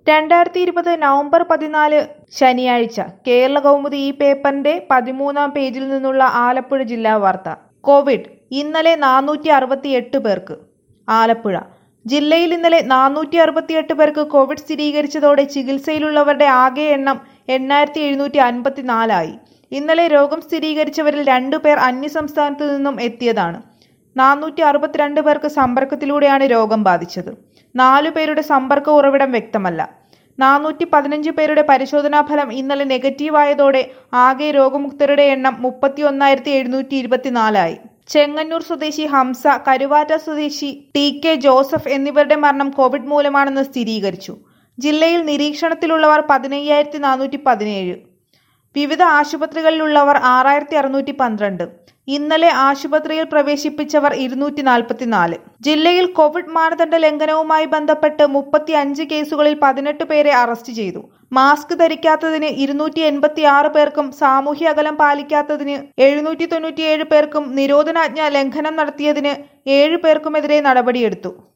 രണ്ടായിരത്തി ഇരുപത് നവംബർ പതിനാല് ശനിയാഴ്ച കേരള കൗമുദി ഈ പേപ്പറിന്റെ പതിമൂന്നാം പേജിൽ നിന്നുള്ള ആലപ്പുഴ ജില്ലാ വാർത്ത കോവിഡ് ഇന്നലെ നാനൂറ്റി അറുപത്തിയെട്ട് പേർക്ക് ആലപ്പുഴ ജില്ലയിൽ ഇന്നലെ നാനൂറ്റി അറുപത്തിയെട്ട് പേർക്ക് കോവിഡ് സ്ഥിരീകരിച്ചതോടെ ചികിത്സയിലുള്ളവരുടെ ആകെ എണ്ണം എണ്ണായിരത്തി എഴുന്നൂറ്റി അൻപത്തിനാലായി ഇന്നലെ രോഗം സ്ഥിരീകരിച്ചവരിൽ രണ്ടു പേർ അന്യസംസ്ഥാനത്തു നിന്നും എത്തിയതാണ് നാനൂറ്റി അറുപത്തിരണ്ട് പേർക്ക് സമ്പർക്കത്തിലൂടെയാണ് രോഗം ബാധിച്ചത് നാലു പേരുടെ സമ്പർക്ക ഉറവിടം വ്യക്തമല്ല നാനൂറ്റി പതിനഞ്ച് പേരുടെ പരിശോധനാ ഫലം ഇന്നലെ നെഗറ്റീവായതോടെ ആകെ രോഗമുക്തരുടെ എണ്ണം മുപ്പത്തി ഒന്നായിരത്തി എഴുന്നൂറ്റി ഇരുപത്തിനാലായി ചെങ്ങന്നൂർ സ്വദേശി ഹംസ കരുവാറ്റ സ്വദേശി ടി കെ ജോസഫ് എന്നിവരുടെ മരണം കോവിഡ് മൂലമാണെന്ന് സ്ഥിരീകരിച്ചു ജില്ലയിൽ നിരീക്ഷണത്തിലുള്ളവർ പതിനയ്യായിരത്തി നാനൂറ്റി പതിനേഴ് വിവിധ ആശുപത്രികളിലുള്ളവർ ആറായിരത്തി അറുന്നൂറ്റി പന്ത്രണ്ട് ഇന്നലെ ആശുപത്രിയിൽ പ്രവേശിപ്പിച്ചവർ ഇരുന്നൂറ്റി നാൽപ്പത്തിനാല് ജില്ലയിൽ കോവിഡ് മാനദണ്ഡ ലംഘനവുമായി ബന്ധപ്പെട്ട് മുപ്പത്തി അഞ്ച് കേസുകളിൽ പതിനെട്ട് പേരെ അറസ്റ്റ് ചെയ്തു മാസ്ക് ധരിക്കാത്തതിന് ഇരുന്നൂറ്റി എൺപത്തി ആറ് പേർക്കും സാമൂഹ്യ അകലം പാലിക്കാത്തതിന് എഴുന്നൂറ്റി തൊണ്ണൂറ്റിയേഴ് പേർക്കും നിരോധനാജ്ഞ ലംഘനം നടത്തിയതിന് ഏഴ് പേർക്കുമെതിരെ നടപടിയെടുത്തു